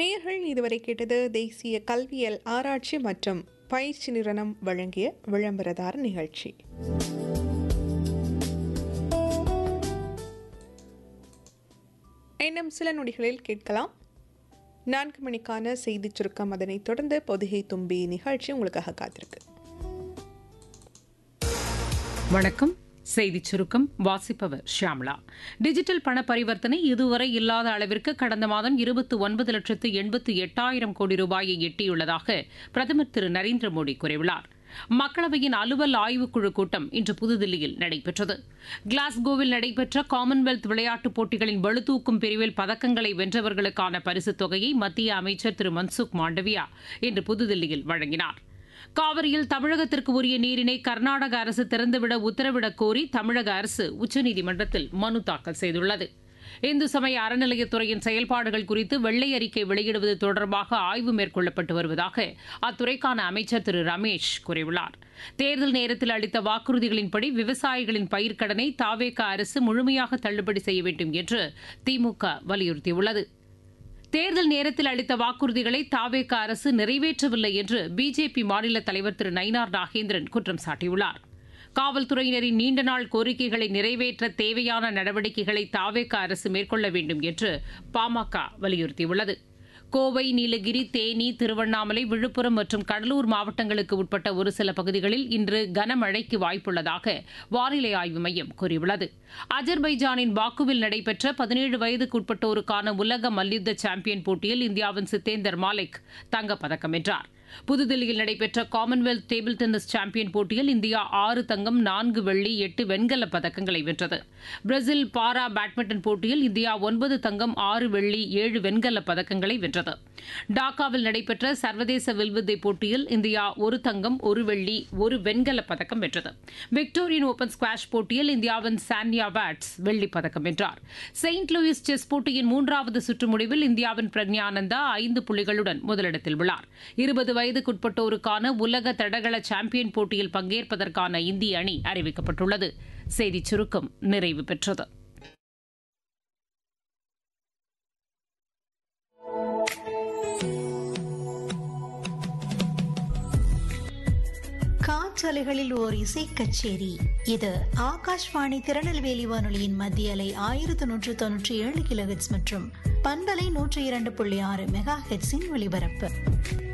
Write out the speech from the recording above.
நேர்கள் இதுவரை கேட்டது தேசிய கல்வியல் ஆராய்ச்சி மற்றும் பயிற்சி நிறுவனம் வழங்கிய விளம்பரதார நிகழ்ச்சி இன்னும் சில நொடிகளில் கேட்கலாம் நான்கு மணிக்கான செய்திச் சுருக்கம் அதனைத் தொடர்ந்து பொதுகை தும்பி நிகழ்ச்சி உங்களுக்காக காத்திருக்கு வணக்கம் செய்திச் சுருக்கம் வாசிப்பவர் ஷியாம்லா டிஜிட்டல் பண பரிவர்த்தனை இதுவரை இல்லாத அளவிற்கு கடந்த மாதம் இருபத்தி ஒன்பது லட்சத்து எண்பத்தி எட்டாயிரம் கோடி ரூபாயை எட்டியுள்ளதாக பிரதமர் திரு நரேந்திர மோடி கூறியுள்ளார் மக்களவையின் அலுவல் ஆய்வுக்குழு கூட்டம் இன்று புதுதில்லியில் நடைபெற்றது கிளாஸ்கோவில் நடைபெற்ற காமன்வெல்த் விளையாட்டுப் போட்டிகளின் பளுதூக்கும் பிரிவில் பதக்கங்களை வென்றவர்களுக்கான பரிசுத் தொகையை மத்திய அமைச்சர் திரு மன்சுக் மாண்டவியா இன்று புதுதில்லியில் வழங்கினார் காவிரியில் தமிழகத்திற்கு உரிய நீரினை கர்நாடக அரசு திறந்துவிட உத்தரவிடக் கோரி தமிழக அரசு உச்சநீதிமன்றத்தில் மனு தாக்கல் செய்துள்ளது இந்து சமய அறநிலையத்துறையின் செயல்பாடுகள் குறித்து வெள்ளை அறிக்கை வெளியிடுவது தொடர்பாக ஆய்வு மேற்கொள்ளப்பட்டு வருவதாக அத்துறைக்கான அமைச்சர் திரு ரமேஷ் கூறியுள்ளார் தேர்தல் நேரத்தில் அளித்த வாக்குறுதிகளின்படி விவசாயிகளின் பயிர்க்கடனை தாவேக அரசு முழுமையாக தள்ளுபடி செய்ய வேண்டும் என்று திமுக வலியுறுத்தியுள்ளது தேர்தல் நேரத்தில் அளித்த வாக்குறுதிகளை தாவேக அரசு நிறைவேற்றவில்லை என்று பிஜேபி மாநில தலைவர் திரு நயினார் நாகேந்திரன் குற்றம் சாட்டியுள்ளார் காவல்துறையினரின் நீண்ட நாள் கோரிக்கைகளை நிறைவேற்ற தேவையான நடவடிக்கைகளை தாவேக அரசு மேற்கொள்ள வேண்டும் என்று பாமக வலியுறுத்தியுள்ளது கோவை நீலகிரி தேனி திருவண்ணாமலை விழுப்புரம் மற்றும் கடலூர் மாவட்டங்களுக்கு உட்பட்ட ஒரு சில பகுதிகளில் இன்று கனமழைக்கு வாய்ப்புள்ளதாக வானிலை ஆய்வு மையம் கூறியுள்ளது அஜர்பைஜானின் பாக்குவில் நடைபெற்ற பதினேழு வயதுக்குட்பட்டோருக்கான உலக மல்யுத்த சாம்பியன் போட்டியில் இந்தியாவின் சித்தேந்தர் மாலிக் தங்கப்பதக்கம் வென்றார் புதுதில்லியில் நடைபெற்ற காமன்வெல்த் டேபிள் டென்னிஸ் சாம்பியன் போட்டியில் இந்தியா ஆறு தங்கம் நான்கு வெள்ளி எட்டு வெண்கலப் பதக்கங்களை வென்றது பிரேசில் பாரா பேட்மிண்டன் போட்டியில் இந்தியா ஒன்பது தங்கம் ஆறு வெள்ளி ஏழு வெண்கலப் பதக்கங்களை வென்றது டாக்காவில் நடைபெற்ற சர்வதேச வில்வித்தை போட்டியில் இந்தியா ஒரு தங்கம் ஒரு வெள்ளி ஒரு வெண்கலப் பதக்கம் வென்றது விக்டோரியன் ஓபன் ஸ்குவாஷ் போட்டியில் இந்தியாவின் சான்யா பேட்ஸ் வெள்ளிப் பதக்கம் வென்றார் செயின்ட் லூயிஸ் செஸ் போட்டியின் மூன்றாவது சுற்று முடிவில் இந்தியாவின் பிரக்ஞானந்தா ஐந்து புள்ளிகளுடன் முதலிடத்தில் உள்ளார் இருபது வயதுக்குட்பட்டோருக்கான உலக தடகள சாம்பியன் போட்டியில் பங்கேற்பதற்கான இந்திய அணி அறிவிக்கப்பட்டுள்ளது செய்திச் சுருக்கம் நிறைவு பெற்றது காற்றலைகளில் ஓர் இசை கச்சேரி இது ஆகாஷ்வாணி திருநெல்வேலி வானொலியின் மத்திய அலை ஆயிரத்தி நூற்று தொன்னூற்றி ஏழு கிலோஹெட்ஸ் மற்றும் பண்பலை நூற்றி இரண்டு புள்ளி ஆறு மெகா ஹெட்ஸின் ஒலிபரப்பு